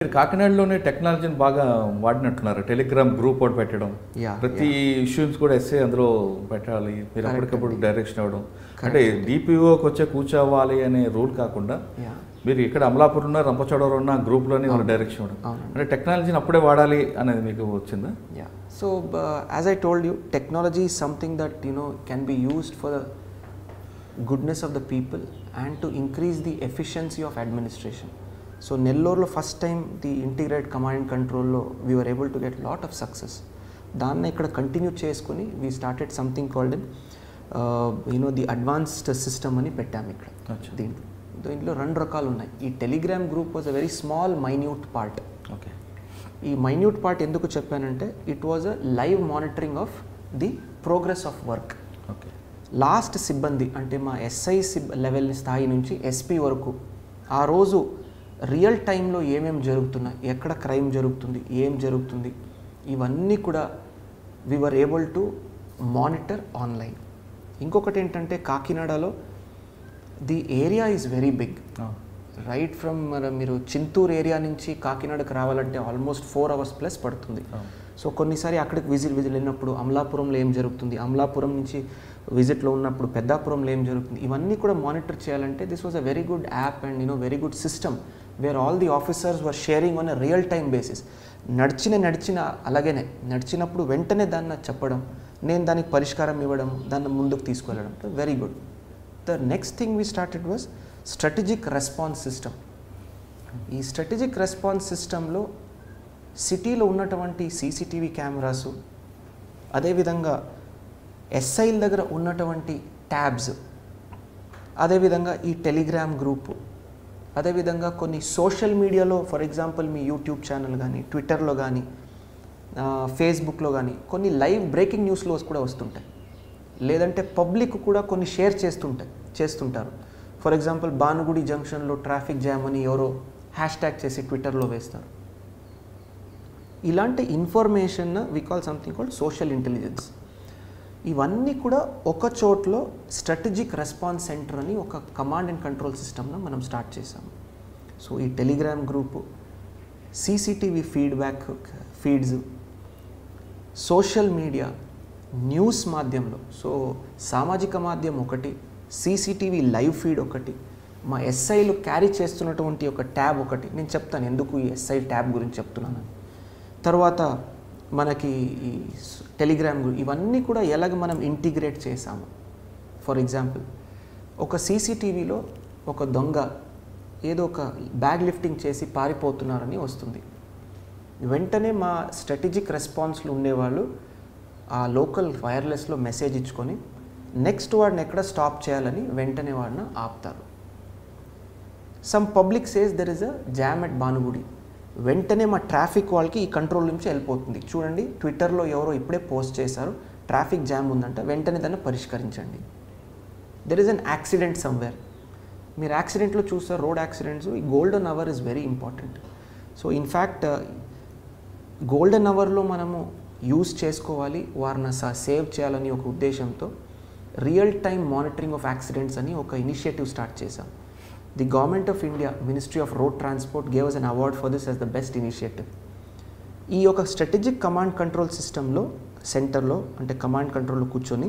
మీరు కాకినాడలోనే టెక్నాలజీని బాగా వాడినట్టున్నారు టెలిగ్రామ్ గ్రూప్ ఒకటి పెట్టడం Yeah, ప్రతి ఇష్యూస్ కూడా ఎస్ఏ అందులో పెట్టాలి మీరు అప్పటికప్పుడు డైరెక్షన్ ఇవ్వడం అంటే డిపిఓకి వచ్చే కూర్చోవాలి అనే రూల్ కాకుండా యా మీరు ఇక్కడ అమలాపురం ఉన్న రంపచోడవరం ఉన్న గ్రూప్లోనే వాళ్ళ డైరెక్షన్ ఇవ్వడం అంటే టెక్నాలజీని అప్పుడే వాడాలి అనేది మీకు వచ్చిందా Yeah. So, uh, as I told you, technology is something that you know can be used for the goodness of the people and to increase the efficiency of administration. So, నెల్లూరులో first time the integrate command and కంట్రోల్లో we were able to get lot of success దాన్ని ఇక్కడ continue చేసుకుని we started something called you know the advanced system అని పెట్టాము ఇక్కడ అచ్చా. దీంట్లో దీంట్లో రెండు రకాలు ఉన్నాయి ఈ Telegram group was a very small minute part okay ఈ మైన్యూట్ పార్ట్ ఎందుకు చెప్పానంటే it was a live monitoring of the progress of work okay last సిబ్బంది అంటే మా ఎస్ఐ సిబ్ లెవెల్ స్థాయి నుంచి ఎస్పీ వరకు ఆ రోజు రియల్ టైంలో ఏమేమి జరుగుతున్నాయి ఎక్కడ క్రైమ్ జరుగుతుంది ఏం జరుగుతుంది ఇవన్నీ కూడా we were able to monitor online ఇంకొకటి ఏంటంటే కాకినాడలో the area is very big right from మన మీరు చింతూరు ఏరియా నుంచి కాకినాడకు రావాలంటే ఆల్మోస్ట్ ఫోర్ అవర్స్ ప్లస్ పడుతుంది సో కొన్నిసారి అక్కడికి విజిట్ విజిట్ వెళ్ళినప్పుడు అమలాపురంలో ఏం జరుగుతుంది అమలాపురం నుంచి విజిట్లో ఉన్నప్పుడు పెద్దాపురంలో ఏం జరుగుతుంది ఇవన్నీ కూడా మానిటర్ చేయాలంటే this was a very good app and you know very good system where all the officers were sharing on a real time basis నడిచిన నడిచిన అలాగనే నడిచినప్పుడు వెంటనే దాన్ని చెప్పడం నేను దానికి పరిష్కారం ఇవ్వడం దాన్ని ముందుకు తీసుకెళ్ళడం very good the next thing we started was strategic response system ఈ స్ట్రాటజిక్ రెస్పాన్స్ సిస్టంలో సిటీలో ఉన్నటువంటి సీసీటీవీ కెమెరాసు అదేవిధంగా ఎస్ఐల దగ్గర ఉన్నటువంటి ట్యాబ్స్ అదేవిధంగా ఈ టెలిగ్రామ్ గ్రూపు అదేవిధంగా కొన్ని సోషల్ మీడియాలో ఫర్ ఎగ్జాంపుల్ మీ యూట్యూబ్ ఛానల్ కానీ ట్విట్టర్లో కానీ ఫేస్బుక్లో కానీ కొన్ని లైవ్ బ్రేకింగ్ న్యూస్లో కూడా వస్తుంటాయి లేదంటే పబ్లిక్ కూడా కొన్ని షేర్ చేస్తుంటాయి చేస్తుంటారు ఫర్ ఎగ్జాంపుల్ భానుగుడి జంక్షన్లో ట్రాఫిక్ జామ్ అని ఎవరో హ్యాష్ ట్యాగ్ చేసి ట్విట్టర్లో వేస్తారు ఇలాంటి information we call something called social intelligence ఇవన్నీ కూడా ఒక చోట్లో స్ట్రాటజిక్ రెస్పాన్స్ సెంటర్ అని ఒక కమాండ్ అండ్ కంట్రోల్ సిస్టమ్ను మనం స్టార్ట్ చేసాము సో ఈ Telegram group CCTV feedback feeds social media news మాధ్యమంలో సో సామాజిక మాధ్యమం ఒకటి సీసీటీవీ లైవ్ ఫీడ్ ఒకటి మా ఎస్ఐలు క్యారీ చేస్తున్నటువంటి ఒక ట్యాబ్ ఒకటి నేను చెప్తాను ఎందుకు ఈ ఎస్ఐ ట్యాబ్ గురించి చెప్తున్నాను తర్వాత మనకి ఈ టెలిగ్రామ్ గు- ఇవన్నీ కూడా ఎలాగ మనం ఇంటిగ్రేట్ చేసాము ఫర్ ఎగ్జాంపుల్ ఒక సీసీటీవీలో ఒక దొంగ ఏదో ఒక బ్యాగ్ లిఫ్టింగ్ చేసి పారిపోతున్నారని వస్తుంది వెంటనే మా స్ట్రాటజిక్ రెస్పాన్స్లు ఉండేవాళ్ళు ఆ లోకల్ వైర్లెస్లో మెసేజ్ ఇచ్చుకొని నెక్స్ట్ వాడిని ఎక్కడ స్టాప్ చేయాలని వెంటనే వాడిని ఆపుతారు some public says there is a jam at Bhanugudi వెంటనే మా ట్రాఫిక్ వాళ్ళకి ఈ కంట్రోల్ నుంచి వెళ్ళిపోతుంది చూడండి ట్విట్టర్లో ఎవరో ఇప్పుడే పోస్ట్ చేశారు ట్రాఫిక్ జామ్ ఉందంట వెంటనే దాన్ని పరిష్కరించండి there is an accident somewhere మీరు యాక్సిడెంట్లో చూస్తారు రోడ్ యాక్సిడెంట్స్ ఈ golden hour is very important so in fact golden అవర్లో మనము యూస్ చేసుకోవాలి వారిని సేవ్ చేయాలని ఒక ఉద్దేశంతో real time monitoring of accidents అని ఒక ఇనిషియేటివ్ స్టార్ట్ చేశాం the government of India ministry of road transport gave an award for this as the best initiative ఈ యొక్క స్ట్రాటజిక్ కమాండ్ కంట్రోల్ సిస్టంలో సెంటర్లో అంటే కమాండ్ కంట్రోల్లో కూర్చొని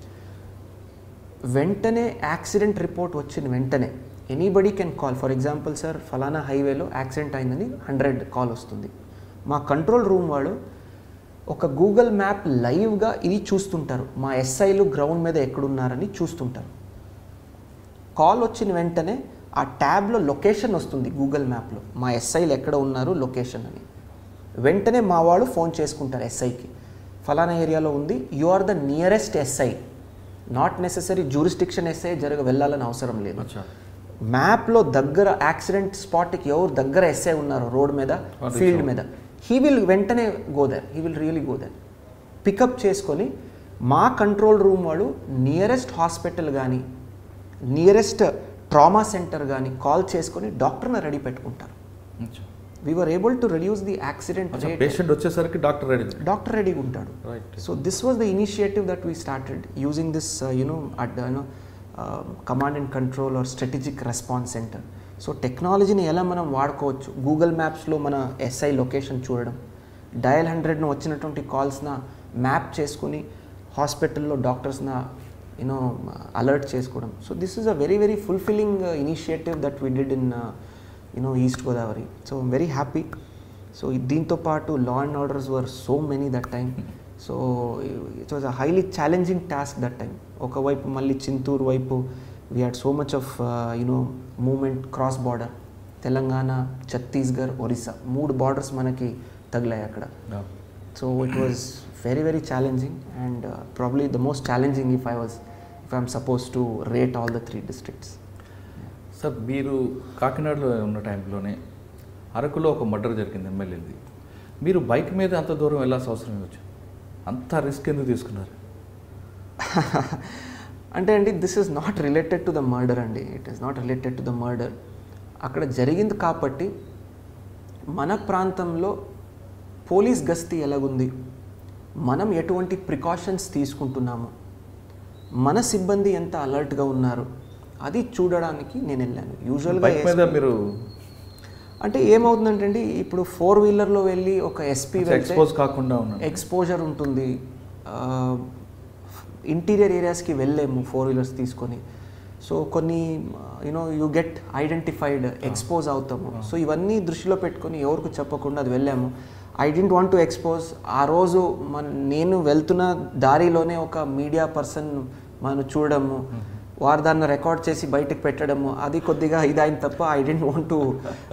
వెంటనే యాక్సిడెంట్ రిపోర్ట్ వచ్చిన వెంటనే anybody can call for example sir ఫలానా హైవేలో యాక్సిడెంట్ అయిందని హండ్రెడ్ కాల్ వస్తుంది మా కంట్రోల్ రూమ్ వాడు ఒక గూగుల్ మ్యాప్ లైవ్గా ఇది చూస్తుంటారు మా ఎస్ఐలు గ్రౌండ్ మీద ఎక్కడున్నారని చూస్తుంటారు కాల్ వచ్చిన వెంటనే ఆ ట్యాబ్లో లొకేషన్ వస్తుంది గూగుల్ మ్యాప్లో మా ఎస్ఐలు ఎక్కడ ఉన్నారు లొకేషన్ అని వెంటనే మా వాళ్ళు ఫోన్ చేసుకుంటారు ఎస్ఐకి ఫలానా ఏరియాలో ఉంది you are the nearest SI not necessary jurisdiction SI జరగ వెళ్ళాలని అవసరం లేదు అచ్చా మ్యాప్లో దగ్గర యాక్సిడెంట్ స్పాట్కి ఎవరు దగ్గర ఎస్ఐ ఉన్నారు రోడ్ మీద Or ఫీల్డ్ reach మీద హీ విల్ వెంటనే go there he will really go there pickup చేసుకొని మా కంట్రోల్ రూమ్ వాళ్ళు నియరెస్ట్ హాస్పిటల్ కానీ నియరెస్ట్ ట్రామా సెంటర్ కానీ కాల్ చేసుకొని డాక్టర్ని రెడీ పెట్టుకుంటారు అచ్చా we were able to reduce the accident అచ్చా రేట్ పేషెంట్ వచ్చేసరికి డాక్టర్ రెడీ డాక్టర్ రెడీగా ఉంటాడు right so this was the initiative that we started using this you know at you know command and control are strategic response centre so టెక్నాలజీని ఎలా మనం వాడుకోవచ్చు Google మ్యాప్స్లో మన ఎస్ఐ లొకేషన్ చూడడం డయల్ హండ్రెడ్ను వచ్చినటువంటి కాల్స్న మ్యాప్ చేసుకుని హాస్పిటల్లో డాక్టర్స్న యూనో అలర్ట్ చేసుకోవడం so this is a very very fulfilling initiative that we did in you know East Godavari so I'm very happy so దీంతో పాటు law and orders were so many that time so it was a highly challenging task that time ఒకవైపు మళ్ళీ చింతూరు వైపు we had so much of you know movement cross border Telangana Chhattisgarh Orissa మూడు borders మనకి తగిలాయి అక్కడ so it was very very challenging and probably the most challenging if I was if I'm suppose to rate all the three districts sir మీరు కాకినాడలో ఉన్న టైంలోనే అరకులో ఒక మర్డర్ జరిగింది ఎమ్మెల్యేది మీరు బైక్ మీద అంత దూరం వెళ్ళాల్సిన అవసరం వచ్చి అంత రిస్క్ ఎందుకు తీసుకున్నారు అంటే అండి this is not related to the murder అండి it is not related to the murder అక్కడ జరిగింది కాబట్టి మన ప్రాంతంలో పోలీస్ గస్తీ ఎలాగుంది మనం ఎటువంటి ప్రికాషన్స్ తీసుకుంటున్నాము మన సిబ్బంది ఎంత అలర్ట్గా ఉన్నారు అది చూడడానికి నేను వెళ్ళాను యూజువల్గా బైక్ మీద మీరు అంటే ఏమవుతుందంటే అండి ఇప్పుడు ఫోర్ వీలర్లో వెళ్ళి ఒక ఎస్పీ ఎక్స్పోజ్ కాకుండా ఉన్నారు ఎక్స్పోజర్ ఉంటుంది ఇంటీరియర్ ఏరియాస్కి వెళ్ళలేము ఫోర్ వీలర్స్ తీసుకొని సో కొన్ని you know you get identified expose అవుతాము సో ఇవన్నీ దృష్టిలో పెట్టుకొని ఎవరికి చెప్పకుండా అది వెళ్ళాము I didn't want to expose ఆ రోజు మన నేను వెళ్తున్న దారిలోనే ఒక మీడియా పర్సన్ మనం చూడడము వారు దాన్ని రికార్డ్ చేసి బయటకు పెట్టడము అది కొద్దిగా ఇదైంది తప్ప I didn't want to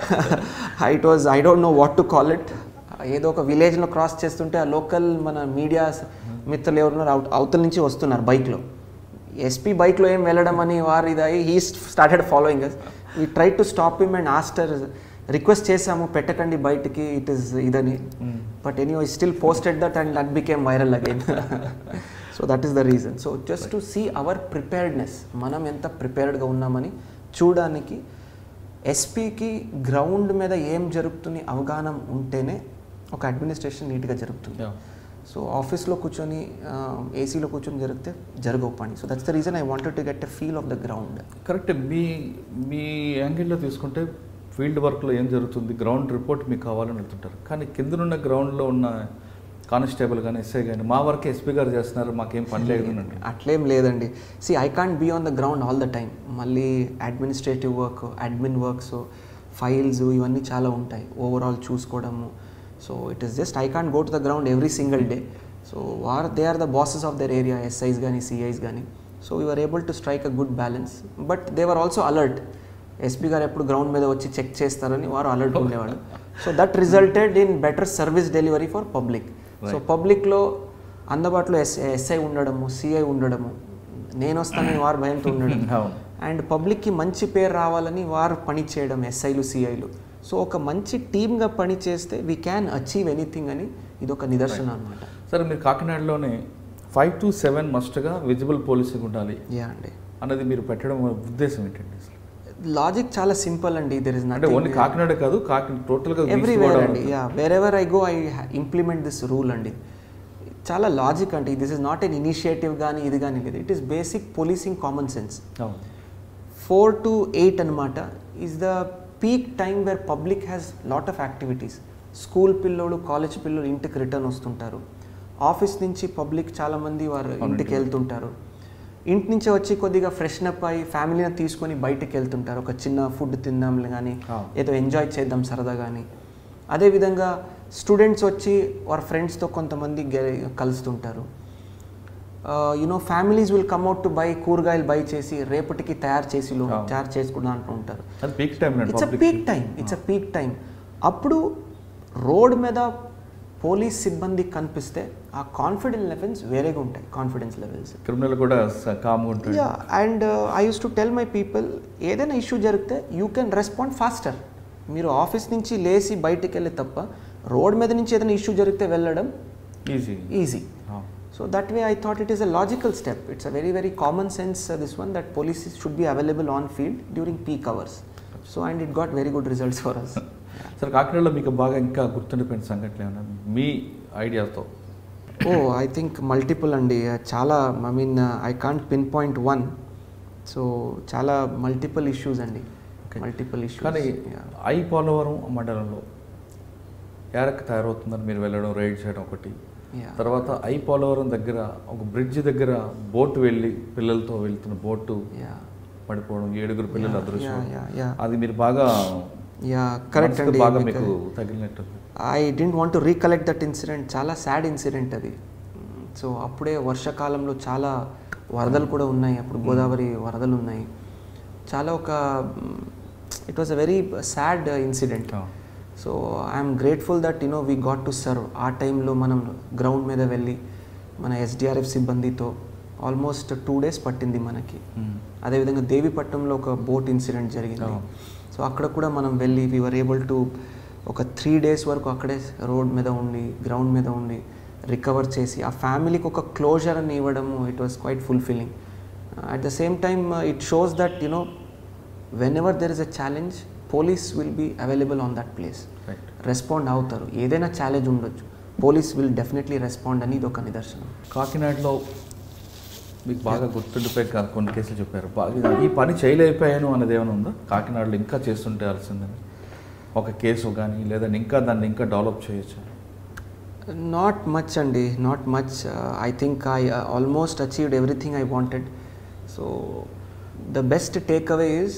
it was I don't know what to call it ఏదో ఒక విలేజ్లో క్రాస్ చేస్తుంటే ఆ లోకల్ మన మీడియా మిత్రులు ఎవరున్నారు అవుట్ అవతల నుంచి వస్తున్నారు బైక్లో ఎస్పీ బైక్లో ఏం వెళ్ళడం అని వారు ఇదాయి he started following us we try to stop him and ఆస్టర్ రిక్వెస్ట్ చేసాము పెట్టకండి బయటికి ఇట్ ఈస్ ఇదని but any I still posted that and that became viral again so that is the reason so just to see our preparedness మనం ఎంత ప్రిపేర్డ్గా ఉన్నామని చూడడానికి ఎస్పీకి గ్రౌండ్ మీద ఏం జరుగుతుంది అవగాహన ఉంటేనే ఒక అడ్మినిస్ట్రేషన్ నీట్గా జరుగుతుంది సో ఆఫీస్లో కూర్చొని ఏసీలో కూర్చొని జరిగితే జరగవు పని so that's the reason I wanted to get a feel of the ground correct మీ మీ యాంగిల్లో తీసుకుంటే ఫీల్డ్ వర్క్లో ఏం జరుగుతుంది గ్రౌండ్ రిపోర్ట్ మీకు కావాలని వెళ్తుంటారు కానీ కిందనున్న గ్రౌండ్లో ఉన్న కానిస్టేబుల్ కానీ ఎస్ఐ కానీ మా వర్క్ ఎస్పీ గారు చేస్తున్నారు మాకేం పని లేదండి అట్లేం లేదండి see I can't be on the ground all the time మళ్ళీ administrative work admin works files ఇవన్నీ చాలా ఉంటాయి ఓవరాల్ చూసుకోవడము so it is just I can't go to the ground every single day so are they are the bosses of their area SIs కానీ CIs కానీ so we are able to strike a good balance but they were also alert SP garu ఎప్పుడు ground మీద వచ్చి check చేస్తారని వారు alert ఉండేవాడు so that resulted in better service delivery for public so పబ్లిక్లో అందుబాటులో ఎస్ ఎస్ఐ ఉండడము సిఐ ఉండడము నేను వస్తానని వారు భయంతో ఉండడం అవును. అండ్ పబ్లిక్కి మంచి పేరు రావాలని వారు పని చేయడం ఎస్ఐలు సిఐలు సో ఒక మంచి టీమ్గా పని చేస్తే వీ క్యాన్ అచీవ్ ఎనీథింగ్ అని ఇది ఒక నిదర్శనం అనమాట సరే మీరు కాకినాడలోనే ఫైవ్ టు సెవెన్ మస్ట్గా విజిబుల్ పోలీసింగ్ ఉండాలి యా అండి అన్నది మీరు పెట్టడం ఉద్దేశం ఏంటండి అసలు లాజిక్ చాలా సింపుల్ అండి దెర్ ఇస్ అంటే ఓన్లీ కాకినాడ కాదు కాకి టోటల్గా ఎవ్రీవేర్ అండి yeah wherever I go I implement this rule అండి చాలా లాజిక్ అండి this is not an initiative కానీ ఇది కానీ లేదు it is basic policing common sense అవును ఫోర్ టు ఎయిట్ అనమాట is the peak time where public has lot of activities school పిల్లోడు కాలేజ్ పిల్లోడు ఇంటికి రిటర్న్ వస్తుంటారు ఆఫీస్ నుంచి పబ్లిక్ చాలామంది వారు ఇంటికి వెళ్తుంటారు ఇంటి నుంచి వచ్చి కొద్దిగా ఫ్రెషన్ అప్ అయ్యి ఫ్యామిలీని తీసుకొని బయటికి వెళ్తుంటారు ఒక చిన్న ఫుడ్ తిందాం కానీ అవును. ఏదో ఎంజాయ్ చేద్దాం సరదా కానీ అదేవిధంగా స్టూడెంట్స్ వచ్చి వారి ఫ్రెండ్స్తో కొంతమంది గె- కలుస్తుంటారు you know families will come out to buy కూరగాయలు బై చేసి రేపటికి తయారు చేసి లో- అవును. తయారు చేసుకుంటా అంటూ ఉంటారు అది పీక్ టైం అండి it's a public peak time it's a peak time అప్పుడు రోడ్ మీద పోలీస్ సిబ్బంది కనిపిస్తే ఆ కాన్ఫిడెన్స్ లెవెల్స్ వేరేగా ఉంటాయి కాన్ఫిడెన్స్ లెవెల్స్ క్రిమినల్ కూడా కామ్గా ఉంటుంది yeah and I use to tell my people ఏదైనా ఇష్యూ జరిగితే యూ కెన్ రెస్పాండ్ ఫాస్టర్ మీరు ఆఫీస్ నుంచి లేచి బయటికి వెళ్ళి తప్ప రోడ్ మీద నుంచి ఏదైనా ఇష్యూ జరిగితే వెళ్ళడం easy easy so that way I thought it is a logical step it's a very very common sense this one that police should be available on field during peak hours so and it got very good results for us సరే కాకినాడలో మీకు బాగా ఇంకా గుర్తుండిపోయిన సంఘటనలు ఏమైనా మీ ఐడియాతో ఓ ఐ థింక్ మల్టిపుల్ అండి చాలా I mean I can't pinpoint one so చాలా మల్టిపుల్ ఇష్యూస్ అండి Okay. మల్టిపుల్ కానీ ఇష్యూస్ ఐ పోలవరం మండలంలో ఏరక్ తయారవుతుందని మీరు వెళ్ళడం రైడ్ చేయడం ఒకటి తర్వాత ఐ పోలవరం దగ్గర ఒక బ్రిడ్జ్ దగ్గర బోట్ వెళ్ళి పిల్లలతో వెళ్తున్న బోటు పడిపోవడం ఏడుగురు పిల్లలు అదృశ్యం అది మీరు బాగా యా కరెక్ట్ మనసుకు అండి బాగా మీకు తగిలినట్టు I didn't want to recollect that incident చాలా సాడ్ ఇన్సిడెంట్ అది సో అప్పుడే వర్షాకాలంలో చాలా వరదలు కూడా ఉన్నాయి అప్పుడు గోదావరి వరదలు ఉన్నాయి చాలా ఒక it was a very sad incident so I'm grateful that you know we got to serve ఆ టైంలో మనం గ్రౌండ్ మీద వెళ్ళి మన ఎస్డిఆర్ఎఫ్ సిబ్బందితో ఆల్మోస్ట్ టూ డేస్ పట్టింది మనకి అదేవిధంగా దేవిపట్నంలో ఒక బోట్ ఇన్సిడెంట్ జరిగింది Oh. సో అక్కడ కూడా మనం వెళ్ళి వీఆర్ ఏబుల్ టు ఒక త్రీ డేస్ వరకు అక్కడే రోడ్ మీద ఉండి గ్రౌండ్ మీద ఉండి రికవర్ చేసి ఆ ఫ్యామిలీకి ఒక క్లోజర్ అని ఇవ్వడము it was quite fulfilling at the same time it shows that you know whenever there is a challenge police will be available on that place right respond అవుతారు ఏదైనా ఛాలెంజ్ ఉండొచ్చు పోలీస్ విల్ డెఫినెట్లీ రెస్పాండ్ అని ఇది ఒక నిదర్శనం కాకినాడలో మీకు బాగా గుర్తుండిపోయి కా- కొన్ని కేసులు చెప్పారు బాగా ఈ పని చేయలేకపోయాను అనేది ఏమైనా ఉందా కాకినాడలో ఇంకా చేస్తుంటే అలసిందని ఒక కేసు కానీ లేదంటే ఇంకా దాన్ని ఇంకా డెవలప్ చేయొచ్చు నాట్ మచ్ అండి not much I think I almost achieved everything I wanted so the best take away is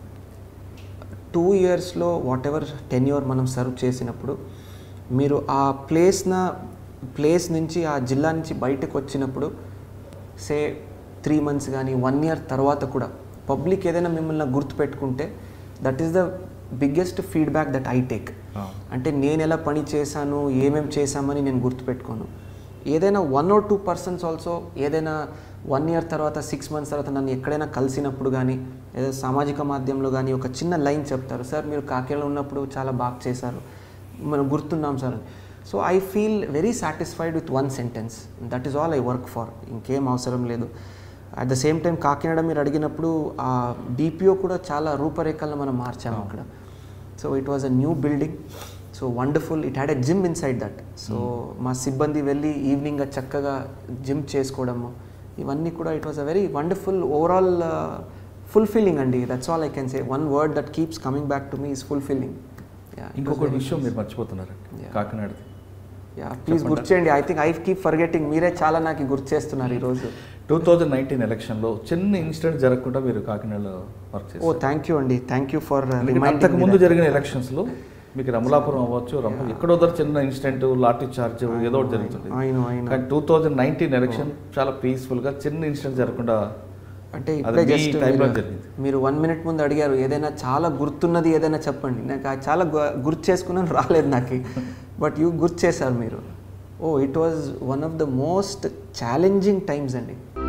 two ఇయర్స్లో వాట్ ఎవర్ టెన్ ఇయర్ మనం సర్వ్ చేసినప్పుడు మీరు ఆ ప్లేస్న ప్లేస్ నుంచి ఆ జిల్లా నుంచి బయటకు వచ్చినప్పుడు సే త్రీ మంత్స్ కానీ వన్ ఇయర్ తర్వాత కూడా పబ్లిక్ ఏదైనా మిమ్మల్ని గుర్తుపెట్టుకుంటే that is the biggest feedback that I take అంటే నేను ఎలా పని చేశాను ఏమేం చేశామని నేను గుర్తుపెట్టుకోను ఏదైనా one or two persons also ఏదైనా వన్ ఇయర్ తర్వాత సిక్స్ మంత్స్ తర్వాత నన్ను ఎక్కడైనా కలిసినప్పుడు కానీ ఏదో సామాజిక మాధ్యమంలో కానీ ఒక చిన్న లైన్ చెప్తారు సార్ మీరు కాకేలో ఉన్నప్పుడు చాలా బాగా చేశారు మనం గుర్తున్నాం sir so I feel very satisfied with one sentence that is all I work for ఇంకేం అవసరం లేదు at the same time Kakinada మీరు అడిగినప్పుడు ఆ డిపిఓ కూడా చాలా రూపరేఖలను మనం మార్చాము అక్కడ so it was a new building so wonderful it had a gym inside that so మా సిబ్బంది వెళ్ళి ఈవినింగ్ చక్కగా జిమ్ చేసుకోవడము ఇవన్నీ కూడా it was a very wonderful overall fulfilling అండి that's all I can say one word that keeps coming back to me is fulfilling ఇంకొక విషయం మీరు మర్చిపోతున్నారండి Yeah. కాకినాడది యా ప్లీజ్ గుర్తు చేయండి I think I keep forgetting మీరే చాలా నాకు గుర్తు చేస్తున్నారు ఈరోజు టూ థౌజండ్ నైన్టీన్ ఎలక్షన్లో చిన్న ఇన్సిడెంట్ జరగకుండా మీరు కాకినాడలో వర్క్ ఓ చేశారు థ్యాంక్ యూ అండి థ్యాంక్ యూ ఫర్ అంతకు ముందు జరిగిన ఎలక్షన్స్లో మీకు రమలాపురం అవ్వచ్చు రమ ఎక్కడో దగ్గర చిన్న ఇన్సిడెంట్ లాఠీ చార్జ్ ఏదో ఒకటి జరుగుతుంది అయిన అయిన కానీ టూ థౌజండ్ నైన్టీన్ ఎలక్షన్ చాలా పీస్ఫుల్గా చిన్న ఇన్సిడెంట్ జరగకుండా అంటే అది ఇప్పుడే మీ జస్ట్ టైంలో మీరు- జరిగింది. మీరు వన్ మినిట్ ముందు అడిగారు ఏదైనా చాలా గుర్తున్నది ఏదైనా చెప్పండి నాకు అది చాలా గు- గుర్తు చేసుకున్నాను రాలేదు నాకు బట్ యూ గుర్తు చేశారు మీరు oh it was one of the most challenging times అండి